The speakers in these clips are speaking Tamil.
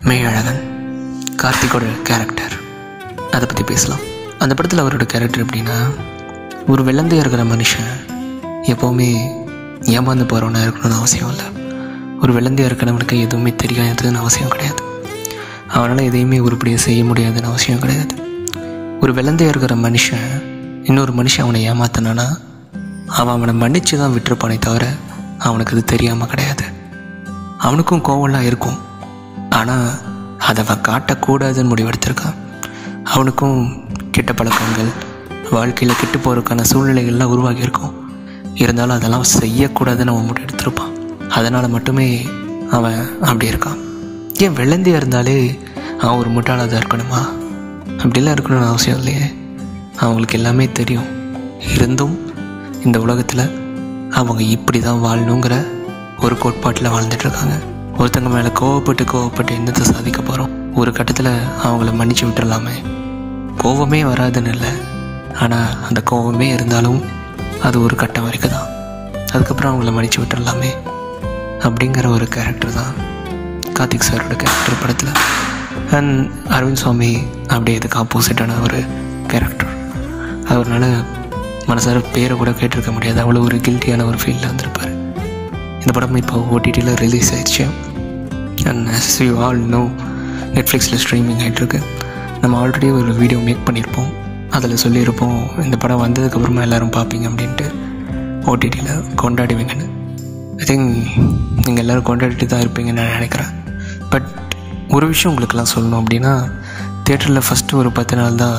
மெய்யழகன் கார்த்திகோட கேரக்டர் அதை பற்றி பேசலாம் அந்த படத்தில் அவரோட கேரக்டர் எப்படின்னா ஒரு வெள்ளந்தையாக இருக்கிற மனுஷன் எப்போவுமே ஏமாந்து போகிறவனா இருக்கணும்னு அவசியம் இல்லை ஒரு வெள்ளந்தையாக இருக்கிறவனுக்கு எதுவுமே தெரியாதுன்னு அவசியம் கிடையாது அவனால் எதையுமே உருப்படியாக செய்ய முடியாதுன்னு அவசியம் கிடையாது ஒரு வெள்ளந்தையாக இருக்கிற மனுஷன் இன்னொரு மனுஷன் அவனை ஏமாத்தினானா அவன் அவனை மன்னிச்சு தான் விட்டுருப்பானே தவிர அவனுக்கு அது தெரியாமல் கிடையாது அவனுக்கும் கோவம்லாம் இருக்கும் ஆனால் அதை அவன் காட்டக்கூடாதுன்னு முடிவெடுத்திருக்கான் அவனுக்கும் கெட்ட பழக்கங்கள் வாழ்க்கையில் கெட்டு போகிறதுக்கான சூழ்நிலைகள்லாம் உருவாகியிருக்கும் இருந்தாலும் அதெல்லாம் செய்யக்கூடாதுன்னு அவன் முடிவெடுத்திருப்பான் அதனால் மட்டுமே அவன் அப்படி இருக்கான் ஏன் வெள்ளந்தியாக இருந்தாலே அவன் ஒரு முட்டாளாக தான் இருக்கணுமா அப்படிலாம் இருக்கணும்னு அவசியம் இல்லையே அவங்களுக்கு எல்லாமே தெரியும் இருந்தும் இந்த உலகத்தில் அவங்க இப்படி தான் வாழணுங்கிற ஒரு கோட்பாட்டில் வாழ்ந்துட்டு இருக்காங்க ஒருத்தங்க மேலே கோவப்பட்டு கோவப்பட்டு என்னத்தை சாதிக்க போகிறோம் ஒரு கட்டத்தில் அவங்கள மன்னிச்சு விட்டுறலாமே கோவமே வராதுன்னு இல்லை ஆனால் அந்த கோவமே இருந்தாலும் அது ஒரு கட்டம் வரைக்கும் தான் அதுக்கப்புறம் அவங்கள மன்னிச்சு விட்டுறலாமே அப்படிங்கிற ஒரு கேரக்டர் தான் கார்த்திக் சாரோட கேரக்டர் படத்தில் அண்ட் அரவிந்த் சுவாமி அப்படியே இதுக்கு ஆப்போசிட்டான ஒரு கேரக்டர் அவரால் மனசார பேரை கூட கேட்டிருக்க முடியாது அவ்வளோ ஒரு கில்ட்டியான ஒரு ஃபீல்டில் வந்திருப்பார் இந்த படம் இப்போ ஓடிடியில் ரிலீஸ் ஆயிடுச்சு and as you all know நெட்ஃப்ளிக்ஸில் ஸ்ட்ரீமிங் ஆகிட்டுருக்கு நம்ம ஆல்ரெடி ஒரு வீடியோ மேக் பண்ணியிருப்போம் அதில் சொல்லியிருப்போம் இந்த படம் வந்ததுக்கப்புறமா எல்லோரும் பார்ப்பீங்க அப்படின்ட்டு ஓடிடியில் கொண்டாடுவீங்கன்னு ஐ திங்க் நீங்கள் எல்லோரும் கொண்டாடிட்டு தான் இருப்பீங்கன்னு நான் நினைக்கிறேன் பட் ஒரு விஷயம் உங்களுக்கெல்லாம் சொல்லணும் அப்படின்னா தேட்டரில் ஃபஸ்ட்டு ஒரு பத்து நாள் தான்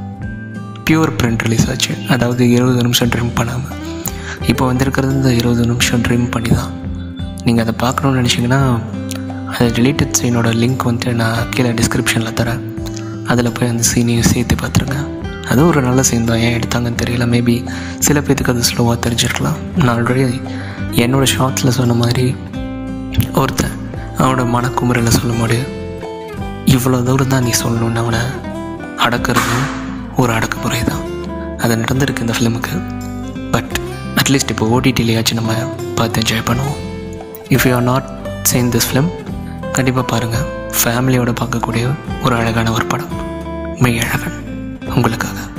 பியூர் பிரிண்ட் ரிலீஸ் ஆச்சு அதாவது இருபது நிமிஷம் ட்ரிம் பண்ணாமல் இப்போ வந்திருக்கிறது இந்த இருபது நிமிஷம் ட்ரிம் பண்ணி தான் நீங்கள் அதை பார்க்கணுன்னு நினச்சிங்கன்னா அந்த டிலீட்டட் சீனோட லிங்க் வந்து நான் கீழே டிஸ்கிரிப்ஷனில் தரேன் அதில் போய் அந்த சீனையும் சேர்த்து பார்த்துருங்க அதுவும் ஒரு நல்ல சீன் தான் ஏன் எடுத்தாங்கன்னு தெரியல மேபி சில பேர்த்துக்கு அது ஸ்லோவாக தெரிஞ்சிருக்கலாம் நான் ஆல்ரெடி என்னோடய ஷார்ட்ஸில் சொன்ன மாதிரி ஒருத்தன் அவனோட மனக்குமுறையில் சொல்லும்போது இவ்வளோ தூரம் தான் நீ சொல்லணும்னு அவனை அடக்கிறது ஒரு அடக்குமுறை தான் அது நடந்திருக்கு இந்த ஃபிலிமுக்கு பட் அட்லீஸ்ட் இப்போ ஓடிடிலேயாச்சும் நம்ம பார்த்து என்ஜாய் பண்ணுவோம் if you are not seen this film கண்டிப்பாக பாருங்கள் ஃபேமிலியோடு பார்க்கக்கூடிய ஒரு அழகான ஒரு படம் மெய் அழகன் உங்களுக்காக